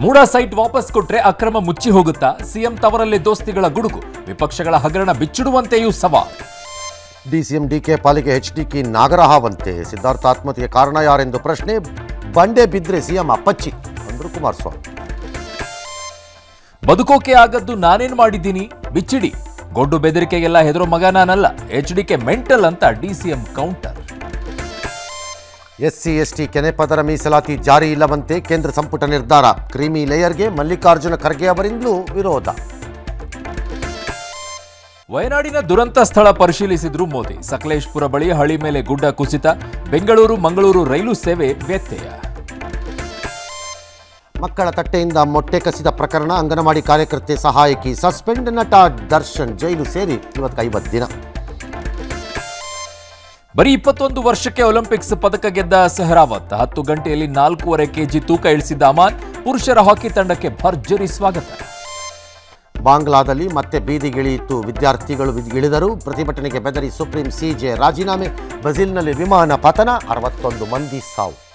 MUDA site ವಾಪಸ್ ಕೊಟ್ರೆ ಅಕ್ರಮ ಮುಚ್ಚಿ ಹೋಗುತ್ತಾ ಸಿಎಂ ತವರಲ್ಲೇ ದೋಸ್ತಿಗಳ ಗುಡುಗು ವಿಪಕ್ಷಗಳ ಹಗರಣ ಬಿಚ್ಚಿಡುವಂತೆಯೂ ಸವಾಲ್ ಡಿಸಿಎಂ ಡಿಕೆ ಪಾಲಿಗೆ ಎಚ್ಡಿಕಿ ನಾಗರಹಾವಂತೆ ಸಿದ್ಧಾರ್ಥ ಆತ್ಮಹತ್ಯೆಗೆ ಕಾರಣ ಯಾರೆಂದು ಪ್ರಶ್ನೆ ಬಂಡೆ ಬಿದ್ರೆ ಸಿಎಂ ಅಪ್ಪಚ್ಚಿ ಅಂದ್ರು ಕುಮಾರಸ್ವಾಮಿ ಬದುಕೋಕೆ ಆಗದ್ದು ನಾನೇನ್ ಮಾಡಿದ್ದೀನಿ ಬಿಚ್ಚಿಡಿ ಗೊಡ್ಡು ಬೆದರಿಕೆಗೆಲ್ಲ ಹೆದರೋ ಮಗ ನಾನಲ್ಲ ಎಚ್ ಡಿಕೆ ಮೆಂಟಲ್ ಅಂತ ಡಿಸಿಎಂ ಕೌಂಟರ್ ಎಸ್ಸಿ ಎಸ್ಟಿ ಕೆನೆಪದರ ಮೀಸಲಾತಿ ಜಾರಿ ಇಲ್ಲವಂತೆ ಕೇಂದ್ರ ಸಂಪುಟ ನಿರ್ಧಾರ ಕ್ರೀಮಿ ಲೇಯರ್ಗೆ ಮಲ್ಲಿಕಾರ್ಜುನ ಖರ್ಗೆ ಅವರಿಂದಲೂ ವಿರೋಧ ವಯನಾಡಿನ ದುರಂತ ಸ್ಥಳ ಪರಿಶೀಲಿಸಿದ್ರು ಮೋದಿ ಸಕಲೇಶ್ಪುರ ಬಳಿ ಹಳಿ ಮೇಲೆ ಗುಡ್ಡ ಕುಸಿತ ಬೆಂಗಳೂರು ಮಂಗಳೂರು ರೈಲು ಸೇವೆ ವ್ಯತ್ಯಯ ಮಕ್ಕಳ ತಟ್ಟೆಯಿಂದ ಮೊಟ್ಟೆ ಕಸಿದ ಪ್ರಕರಣ ಅಂಗನವಾಡಿ ಕಾರ್ಯಕರ್ತೆ ಸಹಾಯಕಿ ಸಸ್ಪೆಂಡ್ ನಟ ದರ್ಶನ್ ಜೈಲು ಸೇರಿ ಇವತ್ತು ಐವತ್ತು ದಿನ ಬರೀ ಇಪ್ಪತ್ತೊಂದು ವರ್ಷಕ್ಕೆ ಒಲಿಂಪಿಕ್ಸ್ ಪದಕ ಗೆದ್ದ ಸೆಹರಾವತ್ ಹತ್ತು ಗಂಟೆಯಲ್ಲಿ ನಾಲ್ಕೂವರೆ ಕೆಜಿ ತೂಕ ಇಳಿಸಿದ್ದ ಅಮಾನ್ ಪುರುಷರ ಹಾಕಿ ತಂಡಕ್ಕೆ ಭರ್ಜರಿ ಸ್ವಾಗತ ಬಾಂಗ್ಲಾದಲ್ಲಿ ಮತ್ತೆ ಬೀದಿಗಿಳಿಯಿತು ವಿದ್ಯಾರ್ಥಿಗಳು ವಿ- ಇಳಿದರು ಪ್ರತಿಭಟನೆಗೆ ಬೆದರಿ ಸುಪ್ರೀಂ ಸಿಜೆ ರಾಜೀನಾಮೆ ಬ್ರೆಜಿಲ್ನಲ್ಲಿ ವಿಮಾನ ಪತನ ಅರವತ್ತೊಂದು ಮಂದಿ ಸಾವು